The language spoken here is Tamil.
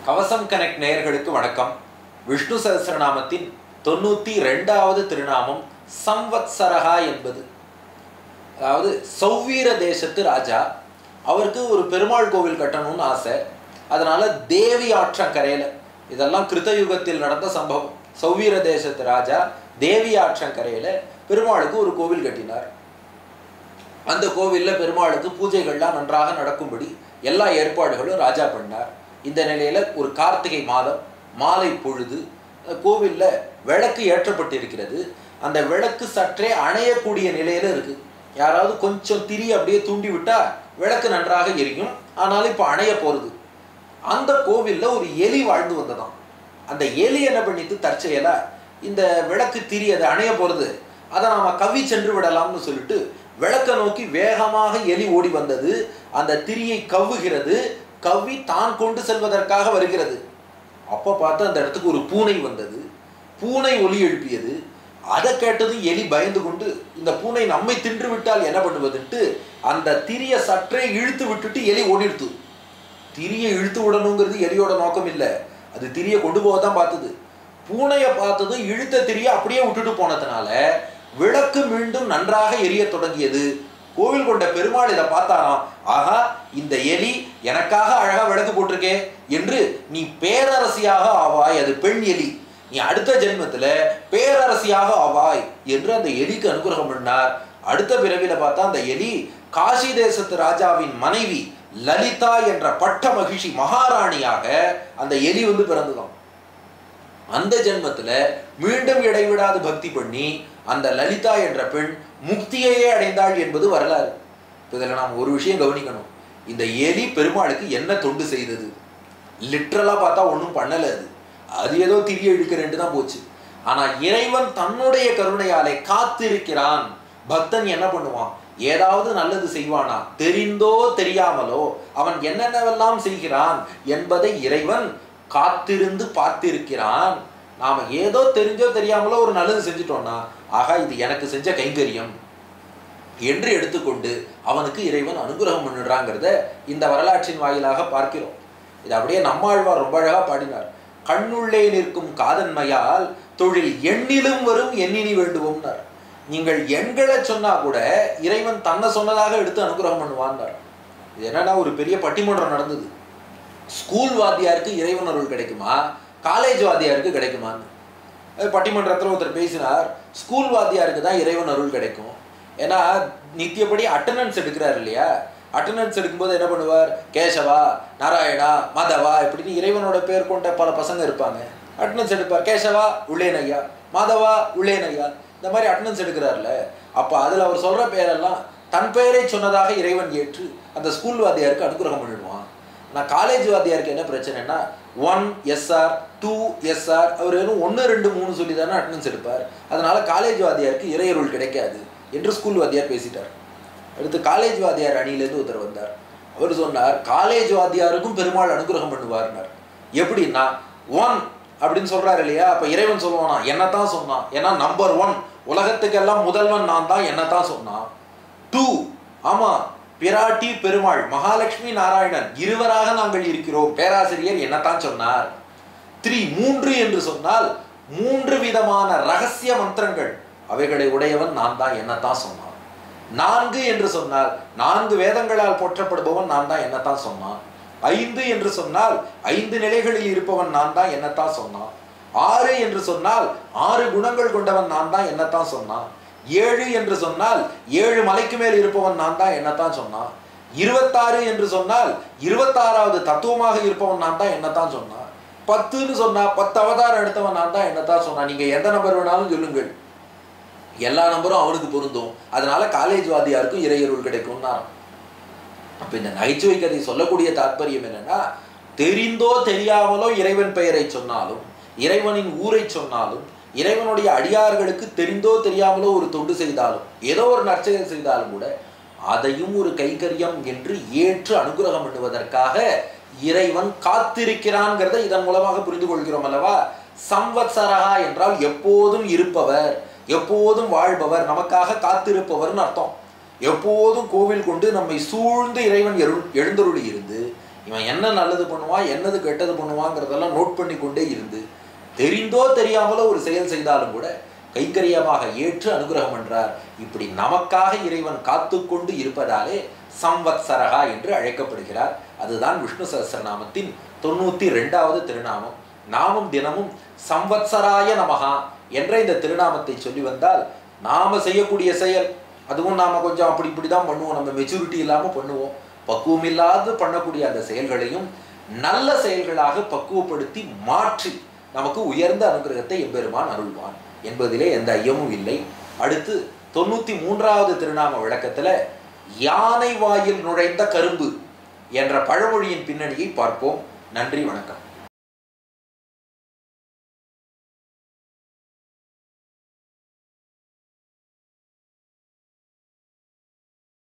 கவசம் கனெக்ட் நேயர்களுக்கு வணக்கம் விஷ்ணு சகஸ்ரநாமத்தின் தொண்ணூத்தி ரெண்டாவது திருநாமம் சம்வத்சரகா என்பது அதாவது சௌவீர தேசத்து ராஜா அவருக்கு ஒரு பெருமாள் கோவில் கட்டணும்னு ஆசை அதனால தேவி ஆற்றங்கரையில இதெல்லாம் கிருத்தயுகத்தில் நடந்த சம்பவம் சௌவீர தேசத்து ராஜா தேவி ஆற்றங்கரையில பெருமாளுக்கு ஒரு கோவில் கட்டினார் அந்த கோவில்ல பெருமாளுக்கு பூஜைகள்லாம் நன்றாக நடக்கும்படி எல்லா ஏற்பாடுகளும் ராஜா பண்ணார் இந்த நிலையில ஒரு கார்த்திகை மாதம் மாலை பொழுது அஹ், கோவில்ல விளக்கு ஏற்றப்பட்டிருக்கிறது அந்த விளக்கு சற்றே அணையக்கூடிய நிலையில இருக்கு யாராவது கொஞ்சம் திரி அப்படியே தூண்டி விட்டா விளக்கு நன்றாக எரியும் ஆனாலும் இப்போ அணைய போறது அந்த கோவில்ல ஒரு எலி வாழ்ந்து வந்ததாம் அந்த எலி என்ன பண்ணிட்டு தற்செயலா இந்த விளக்கு திரி அது அணைய போறது அதை நாம கவி சென்று விடலாம்னு சொல்லிட்டு விளக்க நோக்கி வேகமாக எலி ஓடி வந்தது அந்த திரியை கவ்வுகிறது கவ்வி தான் கொண்டு செல்வதற்காக வருகிறது அப்போ பார்த்து அந்த இடத்துக்கு ஒரு பூனை வந்தது பூனை ஒலி எழுப்பியது அதை கேட்டதும் எலி பயந்து கொண்டு இந்த பூனை நம்மை தின்று விட்டால் என்ன பண்ணுவதுன்ட்டு அந்த திரியை சற்றே இழுத்து விட்டுட்டு எலி ஓடிடுத்து திரியை இழுத்து விடணுங்கிறது எலியோட நோக்கம் இல்லை அது திரியை கொண்டு போக தான் பார்த்தது பூனையை பார்த்ததும் இழுத்த திரியை அப்படியே விட்டுட்டு போனதுனால விளக்கு மீண்டும் நன்றாக எரிய தொடங்கியது கோவில் கொண்ட பெருமாள் இதை பார்த்தாராம் ஆகா இந்த எலி எனக்காக அழகா விளக்கு போட்டிருக்கே என்று நீ பேரரசியாக ஆவாய் அது பெண் எலி நீ அடுத்த ஜென்மத்துல பேரரசியாக ஆவாய் என்று அந்த எலிக்கு அனுகிரகம் பண்ணார் அடுத்த பிறவில பார்த்தா அந்த எலி காசி தேசத்து ராஜாவின் மனைவி லலிதா என்ற பட்ட மகிழ்ச்சி மகாராணியாக அந்த எலி வந்து பிறந்ததாம் அந்த ஜென்மத்துல மீண்டும் இடைவிடாது பக்தி பண்ணி அந்த லலிதா என்ற பெண் முக்தியையே அடைந்தாள் என்பது வரலாறு இப்ப இதுல நாம் ஒரு விஷயம் கவனிக்கணும் இந்த எலி பெருமாளுக்கு என்ன தொண்டு செய்தது லிட்ரலா பார்த்தா ஒன்றும் பண்ணல அது அது ஏதோ திரிய இழுக்கிறேன்ட்டு தான் போச்சு ஆனா இறைவன் தன்னுடைய கருணையாலே காத்திருக்கிறான் பக்தன் என்ன பண்ணுவான் ஏதாவது நல்லது செய்வானா தெரிந்தோ தெரியாமலோ அவன் என்னென்னவெல்லாம் செய்கிறான் என்பதை இறைவன் காத்திருந்து பார்த்திருக்கிறான் நாம ஏதோ தெரிஞ்சோ தெரியாமலோ ஒரு நல்லது செஞ்சுட்டோம்னா ஆகா இது எனக்கு செஞ்ச கைங்கரியம் என்று எடுத்துக்கொண்டு அவனுக்கு இறைவன் அனுகிரகம் பண்ணிடுறாங்கிறத இந்த வரலாற்றின் வாயிலாக பார்க்கிறோம் இது அப்படியே நம்மாழ்வார் ரொம்ப அழகா பாடினார் கண்ணுள்ளே நிற்கும் காதன்மையால் தொழில் எண்ணிலும் வரும் எண்ணினி வேண்டுவோம்னார் நீங்கள் எண்களை சொன்னா கூட இறைவன் தன்னை சொன்னதாக எடுத்து அனுகிரகம் பண்ணுவான்னார் இது என்னன்னா ஒரு பெரிய பட்டிமன்றம் நடந்தது ஸ்கூல் வாத்தியாருக்கு இறைவன் அருள் கிடைக்குமா காலேஜ் வாத்தியாருக்கு கிடைக்குமான்னு அது பட்டிமன்றத்தில் ஒருத்தர் பேசினார் ஸ்கூல் வாத்தியாருக்கு தான் இறைவன் அருள் கிடைக்கும் ஏன்னா நித்தியப்படி அட்டண்டன்ஸ் எடுக்கிறார் இல்லையா அட்டண்டன்ஸ் எடுக்கும்போது என்ன பண்ணுவார் கேசவா நாராயணா மாதவா இப்படின்னு இறைவனோட பேர் கொண்ட பல பசங்க இருப்பாங்க அட்டண்டன்ஸ் எடுப்பார் கேசவா உள்ளேன் ஐயா மாதவா உள்ளேன் ஐயா இந்த மாதிரி அட்டண்டன்ஸ் எடுக்கிறார்ல அப்போ அதில் அவர் சொல்கிற பேரெல்லாம் தன் பெயரை சொன்னதாக இறைவன் ஏற்று அந்த ஸ்கூல் வாத்தியாருக்கு அனுகிரகம் பண்ணிடுவான் நான் காலேஜ் வாத்தியாருக்கு என்ன பிரச்சனைனா ஒன் எஸ்ஆர் டூ எஸ்ஆர் அவர் வெறும் ஒன்று ரெண்டு மூணு சொல்லி தானே அட்டண்டன்ஸ் எடுப்பார் அதனால காலேஜ் வாத்தியாருக்கு இறையருள் கிடைக்காது என்று ஸ்கூல் வாத்தியார் பேசிட்டார் அடுத்து காலேஜ் வாத்தியார் அணியிலேருந்து ஒருத்தர் வந்தார் அவர் சொன்னார் காலேஜ் வாத்தியாருக்கும் பெருமாள் அனுகிரகம் பண்ணுவார்னார் எப்படின்னா ஒன் அப்படின்னு சொல்றாரு இல்லையா அப்ப இறைவன் சொல்லுவானா என்னத்தான் சொன்னான் ஏன்னா நம்பர் ஒன் உலகத்துக்கெல்லாம் முதல்வன் நான் தான் என்னத்தான் சொன்னான் டூ ஆமா பிராட்டி பெருமாள் மகாலட்சுமி நாராயணன் இருவராக நாங்கள் இருக்கிறோம் பேராசிரியர் என்னத்தான் சொன்னார் த்ரீ மூன்று என்று சொன்னால் மூன்று விதமான ரகசிய மந்திரங்கள் அவைகளை உடையவன் நான் தான் என்னத்தான் சொன்னான் நான்கு என்று சொன்னால் நான்கு வேதங்களால் போற்றப்படுபவன் நான் தான் என்னத்தான் சொன்னான் ஐந்து என்று சொன்னால் ஐந்து நிலைகளில் இருப்பவன் நான் தான் என்னத்தான் சொன்னான் ஆறு என்று சொன்னால் ஆறு குணங்கள் கொண்டவன் நான் தான் என்னத்தான் சொன்னான் ஏழு என்று சொன்னால் ஏழு மலைக்கு மேல் இருப்பவன் நான் தான் என்னத்தான் சொன்னான் இருபத்தாறு என்று சொன்னால் இருபத்தாறாவது தத்துவமாக இருப்பவன் நான் தான் என்னத்தான் சொன்னான் பத்துன்னு சொன்னா பத்து அவதாரம் எடுத்தவன் நான் தான் என்னத்தான் சொன்னான் நீங்க எந்த நம்பர் வேணாலும் சொல்லுங்கள் எல்லா நம்பரும் அவனுக்கு பொருந்தும் அதனால காலேஜ் வாதியாருக்கும் இறையருள் கிடைக்கும்னா அப்ப இந்த நகைச்சுவை கதை சொல்லக்கூடிய தாற்பயம் என்னன்னா தெரிந்தோ தெரியாமலோ இறைவன் பெயரை சொன்னாலும் இறைவனின் ஊரை சொன்னாலும் இறைவனுடைய அடியார்களுக்கு தெரிந்தோ தெரியாமலோ ஒரு தொண்டு செய்தாலும் ஏதோ ஒரு நற்செயல் செய்தாலும் கூட அதையும் ஒரு கைகரியம் என்று ஏற்று அனுகிரகம் பண்ணுவதற்காக இறைவன் காத்திருக்கிறான்ங்கிறத இதன் மூலமாக புரிந்து கொள்கிறோம் அல்லவா சம்வத்சரகா என்றால் எப்போதும் இருப்பவர் எப்போதும் வாழ்பவர் நமக்காக காத்திருப்பவர்னு அர்த்தம் எப்போதும் கோவில் கொண்டு நம்மை சூழ்ந்து இறைவன் எழு எழுந்தருளி இருந்து இவன் என்ன நல்லது பண்ணுவான் என்னது கெட்டது பண்ணுவாங்கிறதெல்லாம் நோட் பண்ணி கொண்டே இருந்து தெரிந்தோ தெரியாமலோ ஒரு செயல் செய்தாலும் கூட கைங்கரியமாக ஏற்று அனுகிரகம் என்றார் இப்படி நமக்காக இறைவன் காத்துக்கொண்டு இருப்பதாலே சம்வத்சரகா என்று அழைக்கப்படுகிறார் அதுதான் விஷ்ணு சஹஸ்ரநாமத்தின் தொண்ணூத்தி ரெண்டாவது திருநாமம் நாமும் தினமும் சம்வத்சராய நமகா என்ற இந்த திருநாமத்தை சொல்லி வந்தால் நாம செய்யக்கூடிய செயல் அதுவும் நாம கொஞ்சம் அப்படி இப்படி தான் பண்ணுவோம் நம்ம மெச்சூரிட்டி இல்லாமல் பண்ணுவோம் பக்குவம் இல்லாது பண்ணக்கூடிய அந்த செயல்களையும் நல்ல செயல்களாக பக்குவப்படுத்தி மாற்றி நமக்கு உயர்ந்த அனுகிரகத்தை எம்பெருமான் அருள்வான் என்பதிலே எந்த ஐயமும் இல்லை அடுத்து தொண்ணூத்தி மூன்றாவது திருநாம விளக்கத்துல யானை வாயில் நுழைந்த கரும்பு என்ற பழமொழியின் பின்னணியை பார்ப்போம் நன்றி வணக்கம்